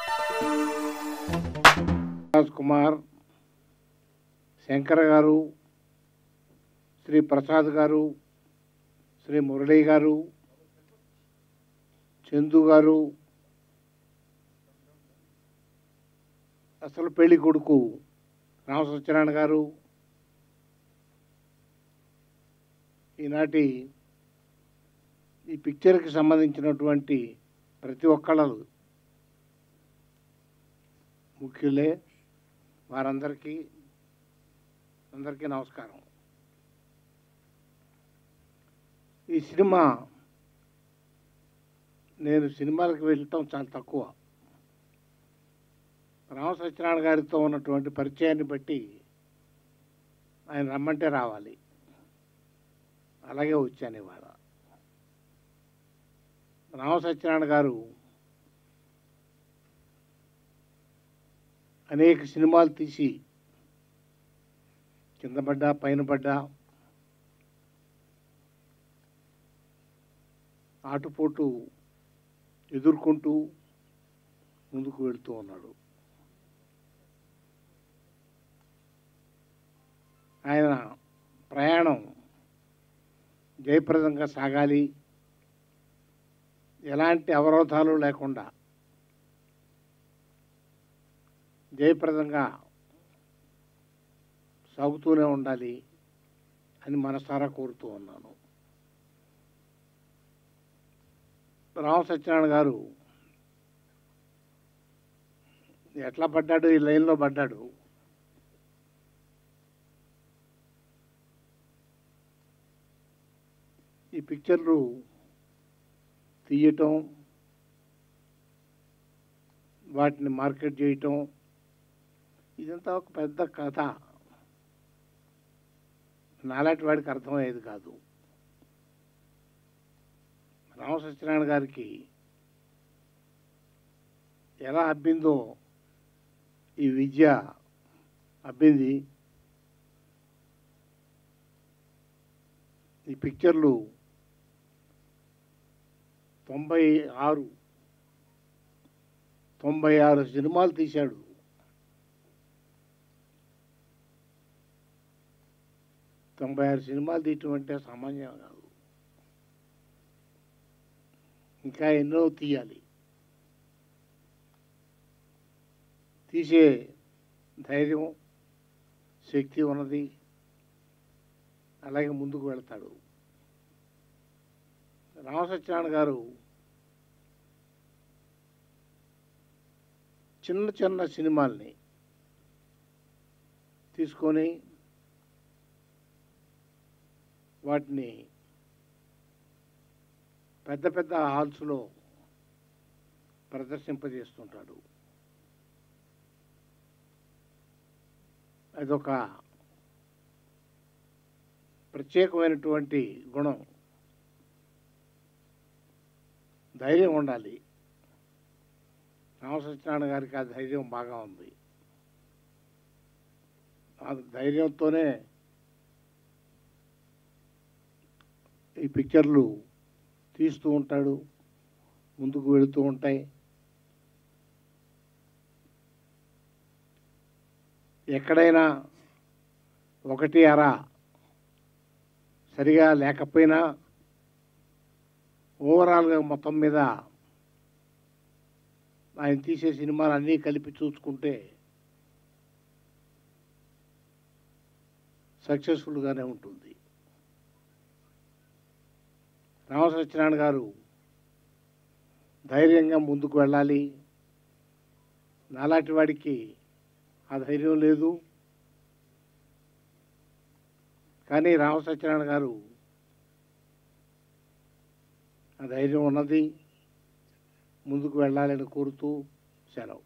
రాజ్ కుమార్ శంకర్ గారు శ్రీ ప్రసాద్ గారు శ్రీ మురళీ గారు చందు గారు అసలు పెళ్లి కొడుకు రామ సత్యనారాయణ గారు ఈనాటి ఈ పిక్చర్కి సంబంధించినటువంటి ప్రతి ఒక్కళ్ళు ముఖ్యులే వారందరికీ అందరికీ నమస్కారం ఈ సినిమా నేను సినిమాలకు వెళ్ళటం చాలా తక్కువ రామ సత్యనారాయణ గారితో ఉన్నటువంటి పరిచయాన్ని బట్టి ఆయన రమ్మంటే రావాలి అలాగే వచ్చాను ఇవాళ రామ సత్యనారాయణ గారు అనేక సినిమాలు తీసి కింద పడ్డా పైన పడ్డా ఆటుపోటు ఎదుర్కొంటూ ముందుకు వెళుతూ ఉన్నాడు ఆయన ప్రయాణం జయప్రదంగా సాగాలి ఎలాంటి అవరోధాలు లేకుండా జయప్రదంగా సాగుతూనే ఉండాలి అని మనసారా కోరుతూ ఉన్నాను రామ సత్యనారాయణ గారు ఎట్లా పడ్డాడు ఈ లైన్లో పడ్డాడు ఈ పిక్చర్లు తీయటం వాటిని మార్కెట్ చేయటం ఇదంతా ఒక పెద్ద కథ నాలాంటి వాడికి అర్థమయ్యేది కాదు రామ సత్యనారాయణ గారికి ఎలా అబ్బిందో ఈ విద్య అబ్బింది ఈ పిక్చర్లు తొంభై ఆరు తొంభై ఆరు సినిమాలు తీశాడు తొంభై ఆరు సినిమాలు తీయటం అంటే సామాన్యం కాదు ఇంకా ఎన్నో తీయాలి తీసే ధైర్యం శక్తి ఉన్నది అలాగే ముందుకు వెళ్తాడు రామ సత్యనారాయణ గారు చిన్న చిన్న సినిమాల్ని తీసుకొని వాటిని పెద్ద పెద్ద హాల్స్లో ప్రదర్శింపజేస్తుంటాడు అదొక ప్రత్యేకమైనటువంటి గుణం ధైర్యం ఉండాలి రామ సత్యనారాయణ గారికి ఆ ధైర్యం బాగా ఉంది ఆ ధైర్యంతోనే ఈ పిక్చర్లు తీస్తూ ఉంటాడు ముందుకు వెళుతూ ఉంటాయి ఎక్కడైనా ఒకటి అర సరిగా లేకపోయినా ఓవరాల్గా మొత్తం మీద ఆయన తీసే సినిమాలు అన్నీ కలిపి చూసుకుంటే సక్సెస్ఫుల్గానే ఉంటుంది రామ సత్యనారాయణ గారు ధైర్యంగా ముందుకు వెళ్ళాలి నాలాంటి వాడికి ఆ ధైర్యం లేదు కానీ రామ సత్యనారాయణ గారు ఆ ధైర్యం ఉన్నది ముందుకు వెళ్ళాలని కోరుతూ సెలవు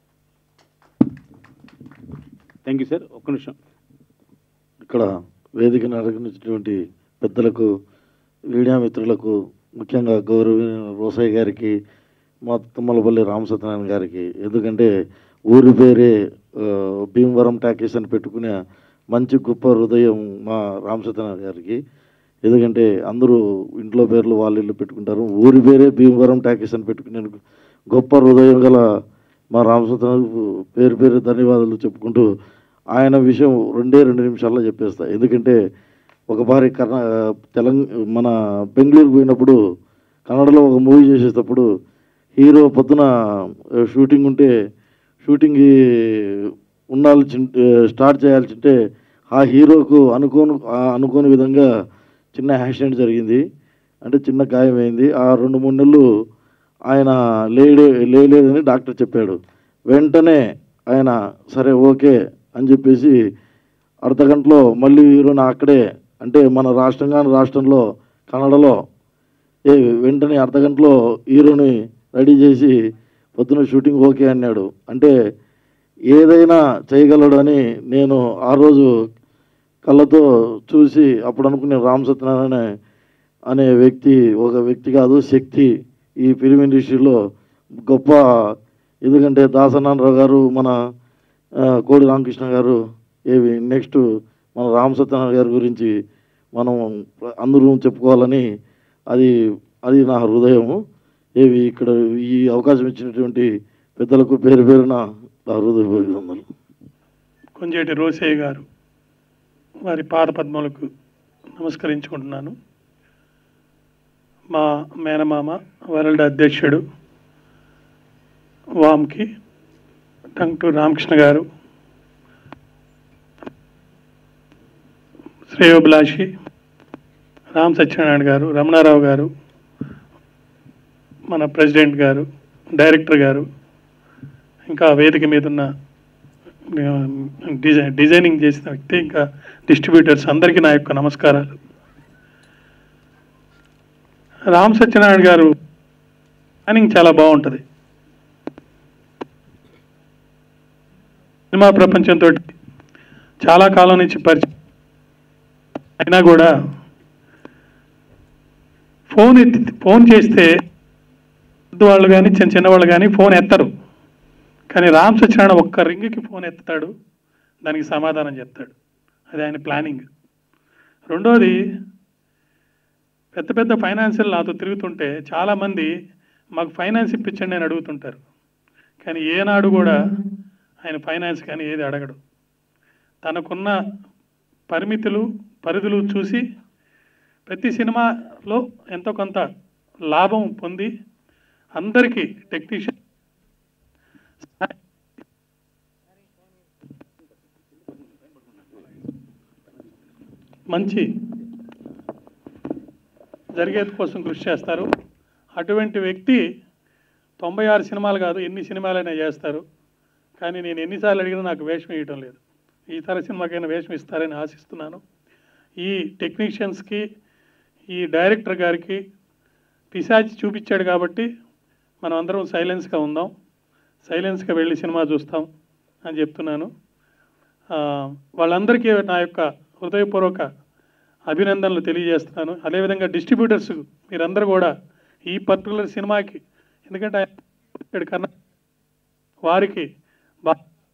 థ్యాంక్ యూ సార్ ఒక్క నిమిషం ఇక్కడ వేదికను అలంకరించినటువంటి పెద్దలకు మీడియా మిత్రులకు ముఖ్యంగా గౌరవ రోసయ్య గారికి మా తుమ్మలపల్లి రామసత్యనారాయణ గారికి ఎందుకంటే ఊరి పేరే ఆ, భీమవరం టాకీస్ అని పెట్టుకునే మంచి గొప్ప హృదయం మా రామసత్యనారాయణ గారికి ఎందుకంటే అందరూ ఇంట్లో పేర్లు వాళ్ళ ఇల్లు పెట్టుకుంటారు ఊరి పేరే భీమవరం టాకీస్ అని పెట్టుకునే గొప్ప హృదయం గల మా రామసత్యనాథ్ పేరు పేరు ధన్యవాదాలు చెప్పుకుంటూ ఆయన విషయం రెండే రెండు నిమిషాల్లో చెప్పేస్తా ఎందుకంటే ఒకసారి కర్ణా తెలంగ మన బెంగళూరు పోయినప్పుడు కన్నడలో ఒక మూవీ చేసేటప్పుడు హీరో పొద్దున షూటింగ్ ఉంటే షూటింగ్ ఉండాల్సి స్టార్ట్ చేయాల్సింటే ఆ హీరోకు అనుకోని ఆ అనుకోని విధంగా చిన్న యాక్సిడెంట్ జరిగింది అంటే చిన్న గాయమైంది ఆ రెండు మూడు నెలలు ఆయన లేడే లేలేదని డాక్టర్ చెప్పాడు వెంటనే ఆయన సరే ఓకే అని చెప్పేసి అర్ధ గంటలో మళ్ళీ హీరోని అక్కడే అంటే మన రాష్ట్రం కాని రాష్ట్రంలో కన్నడలో ఏ వెంటనే అర్ధ గంటలో హీరోని రెడీ చేసి పొద్దున షూటింగ్ ఓకే అన్నాడు అంటే ఏదైనా చేయగలడు అని నేను ఆ రోజు కళ్ళతో చూసి అప్పుడు అనుకునే రామ్ సత్యనారాయణ అనే వ్యక్తి ఒక వ్యక్తి కాదు శక్తి ఈ ఫిలిం ఇండస్ట్రీలో గొప్ప ఎందుకంటే దాసనారాయణరావు గారు మన ఆ, కోడి రామకృష్ణ గారు ఏవి నెక్స్ట్ మన రామ్ సత్యనారాయణ గారి గురించి మనం అందరూ చెప్పుకోవాలని అది అది నా హృదయము ఏవి ఇక్కడ ఈ అవకాశం ఇచ్చినటువంటి పెద్దలకు పేరు పేరున నా హృదయపూర్వకములు కొంజేటి రోసయ్య గారు వారి పాద పద్మలకు నమస్కరించుకుంటున్నాను మా మేనమామ వరల్డ్ అధ్యక్షుడు వామ్కి టంక్టూరు రామకృష్ణ గారు శ్రేయోభిలాషి రామ్ సత్యనారాయణ గారు రమణారావు గారు మన ప్రెసిడెంట్ గారు డైరెక్టర్ గారు ఇంకా వేదిక మీద ఉన్న డిజైన్ డిజైనింగ్ చేసిన వ్యక్తి ఇంకా డిస్ట్రిబ్యూటర్స్ అందరికీ నా యొక్క నమస్కారాలు రామ్ సత్యనారాయణ గారు ప్లానింగ్ చాలా బాగుంటుంది సినిమా ప్రపంచంతో చాలా కాలం నుంచి పరిచయం అయినా కూడా ఫోన్ ఎత్తి ఫోన్ చేస్తే పెద్దవాళ్ళు కానీ చిన్న చిన్నవాళ్ళు కానీ ఫోన్ ఎత్తరు కానీ రామ్ సత్యనారాయణ ఒక్క రింగ్కి ఫోన్ ఎత్తుతాడు దానికి సమాధానం చెప్తాడు అది ఆయన ప్లానింగ్ రెండోది పెద్ద పెద్ద ఫైనాన్షియల్ నాతో తిరుగుతుంటే చాలామంది మాకు ఫైనాన్స్ ఇప్పించండి అని అడుగుతుంటారు కానీ ఏనాడు కూడా ఆయన ఫైనాన్స్ కానీ ఏది అడగడు తనకున్న పరిమితులు పరిధులు చూసి ప్రతి సినిమాలో ఎంతో కొంత లాభం పొంది అందరికీ టెక్నీషియన్ మంచి జరిగేది కోసం కృషి చేస్తారు అటువంటి వ్యక్తి తొంభై ఆరు సినిమాలు కాదు ఎన్ని సినిమాలైనా చేస్తారు కానీ నేను ఎన్నిసార్లు అడిగినా నాకు వేషం వేయటం లేదు ఈ తర సినిమాకైనా వేషం ఇస్తారని ఆశిస్తున్నాను ఈ టెక్నీషియన్స్కి ఈ డైరెక్టర్ గారికి పిశాచి చూపించాడు కాబట్టి మనం అందరం సైలెన్స్గా ఉందాం సైలెన్స్గా వెళ్ళి సినిమా చూస్తాం అని చెప్తున్నాను ఆ, వాళ్ళందరికీ నా యొక్క హృదయపూర్వక అభినందనలు తెలియజేస్తున్నాను అదేవిధంగా డిస్ట్రిబ్యూటర్స్ మీరందరూ కూడా ఈ పర్టికులర్ సినిమాకి ఎందుకంటే ఆయన ఇక్కడ కన్నా వారికి బా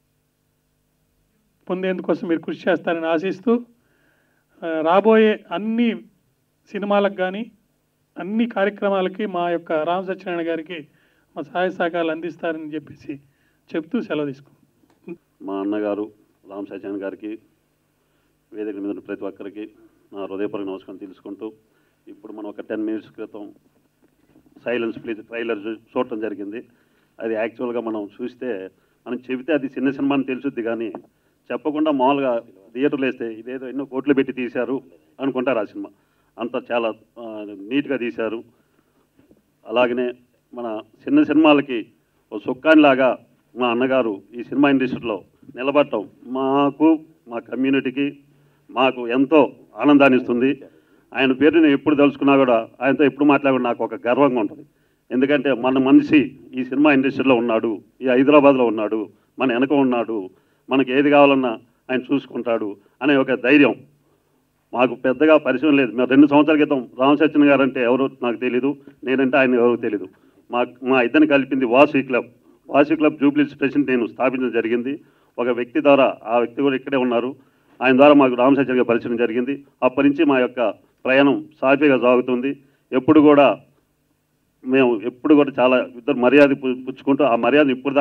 పొందేందుకోసం మీరు కృషి చేస్తారని ఆశిస్తూ ఆ, రాబోయే అన్ని సినిమాలకు కానీ అన్ని కార్యక్రమాలకి మా యొక్క రామ సత్యనారాయణ గారికి మా సహాయ సహకారాలు అందిస్తారని చెప్పేసి చెప్తూ సెలవు తీసుకుంటాం మా అన్నగారు రామ్ సత్యాన్ గారికి వేదిక మీద ఉన్న ప్రతి ఒక్కరికి నా హృదయపూర్వక నమస్కారం తెలుసుకుంటూ ఇప్పుడు మనం ఒక టెన్ మినిట్స్ క్రితం సైలెన్స్ ప్లీజ్ ట్రైలర్ చూ- చూడటం జరిగింది అది యాక్చువల్గా మనం చూస్తే మనం చెబితే అది చిన్న సినిమా అని తెలుసుద్ది కానీ చెప్పకుండా మామూలుగా థియేటర్లు వేస్తే ఇదేదో ఎన్నో కోట్లు పెట్టి తీశారు అనుకుంటారు ఆ సినిమా అంత చాలా ఆ, నీట్గా తీశారు అలాగనే మన చిన్న సినిమాలకి ఓ సుక్కానిలాగా మా అన్నగారు ఈ సినిమా ఇండస్ట్రీలో నిలబడటం మాకు మా కమ్యూనిటీకి మాకు ఎంతో ఆనందాన్ని ఇస్తుంది ఆయన పేరు నేను ఎప్పుడు తలుచుకున్నా కూడా ఆయనతో ఎప్పుడు మాట్లాడి నాకు ఒక గర్వంగా ఉంటుంది ఎందుకంటే మన మనిషి ఈ సినిమా ఇండస్ట్రీలో ఉన్నాడు ఈ హైదరాబాద్లో ఉన్నాడు మన వెనక ఉన్నాడు మనకి ఏది కావాలన్నా ఆయన చూసుకుంటాడు అనే ఒక ధైర్యం మాకు పెద్దగా పరిచయం లేదు మేము రెండు సంవత్సరాల క్రితం రామసత్యన్ గారు అంటే ఎవరో నాకు తెలీదు నేనంటే ఆయన ఎవరో తెలీదు మా మా ఇద్దరిని కలిపింది Vasu club Vasu club jubilees president నేను స్థాపించడం జరిగింది ఒక వ్యక్తి ద్వారా ఆ వ్యక్తి కూడా ఇక్కడే ఉన్నారు ఆయన ద్వారా మాకు రామసత్యన్ గారి పరిచయం జరిగింది అప్పటి నుంచి మా యొక్క ప్రయాణం సాఫీగా సాగుతుంది ఎప్పుడు కూడా మేము ఎప్పుడు కూడా చాలా ఇద్దరు మర్యాద పు- పుచ్చుకుంటూ ఆ మర్యాద ఇప్పుడు దాకా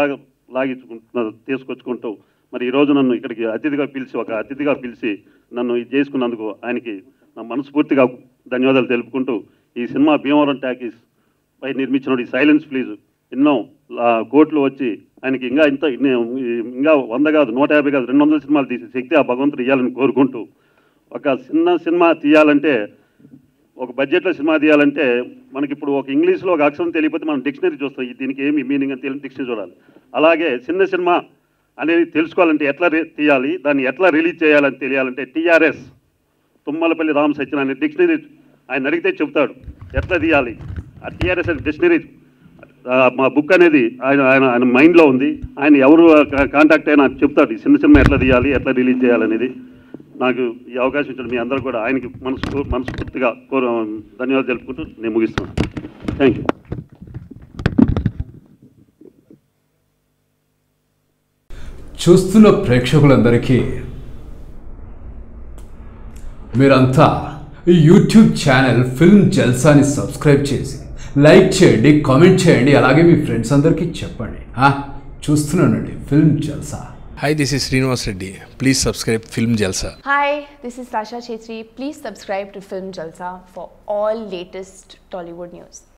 లాగించుకుంటున్న తీసుకొచ్చుకుంటూ మరి ఈరోజు నన్ను ఇక్కడికి అతిథిగా పిలిచి ఒక అతిథిగా పిలిచి నన్ను ఇది చేసుకున్నందుకు ఆయనకి నా మనస్ఫూర్తిగా ధన్యవాదాలు తెలుపుకుంటూ ఈ సినిమా భీమవరం టాకీస్ పై నిర్మించిన ఈ సైలెన్స్ ప్లీజ్ ఎన్నో ఆ, కోట్లు వచ్చి ఆయనకి ఇంకా ఇంత ఇన్ని- ఇంకా వంద కాదు నూట యాభై కాదు రెండు వందల సినిమాలు తీసే శక్తి ఆ భగవంతుడు ఇవ్వాలని కోరుకుంటూ ఒక చిన్న సినిమా తీయాలంటే ఒక బడ్జెట్లో సినిమా తీయాలంటే మనకి ఇప్పుడు ఒక ఇంగ్లీష్లో ఒక అక్షరం తెలియకపోతే మనం డిక్షనరీ చూస్తాం ఈ దీనికి ఏమి మీనింగ్ అని తెలియని డిక్షనరీ చూడాలి అలాగే చిన్న సినిమా అనేది తెలుసుకోవాలంటే ఎట్లా రి- తీయాలి దాన్ని ఎట్లా రిలీజ్ చేయాలని తెలియాలంటే టీఆర్ఎస్ తుమ్మలపల్లి రామ్ సత్యన్ అనే డిక్షనరీ ఆయన అడిగితే చెప్తాడు ఎట్లా తీయాలి ఆ టీఆర్ఎస్ అనే డిక్షనరీ ఆ, మా బుక్ అనేది ఆయన ఆయన ఆయన మైండ్లో ఉంది ఆయన ఎవరు కా- కాంటాక్ట్ అయినా చెప్తాడు ఈ చిన్న సినిమా ఎట్లా తీయాలి ఎట్లా రిలీజ్ చేయాలనేది నాకు ఈ అవకాశం ఇచ్చిన మీ అందరూ కూడా ఆయనకి మనసు మనస్ఫూర్తిగా కోరు ధన్యవాదాలు తెలుపుకుంటూ నేను ముగిస్తున్నాను థ్యాంక్ యూ చూస్తున్న ప్రేక్షకులందరికీ మీరంతా ఈ యూట్యూబ్ ఛానల్ ఫిల్మ్ జల్సాని సబ్స్క్రైబ్ చేసి లైక్ చేయండి కామెంట్ చేయండి అలాగే మీ ఫ్రెండ్స్ అందరికీ చెప్పండి ఆ, చూస్తున్నానండి film Jalsa Hi, this is Srinivas Reddy. Please subscribe Film Jalsa. Hi, this is Sasha Chetri. Please subscribe to Film Jalsa for all latest Tollywood news.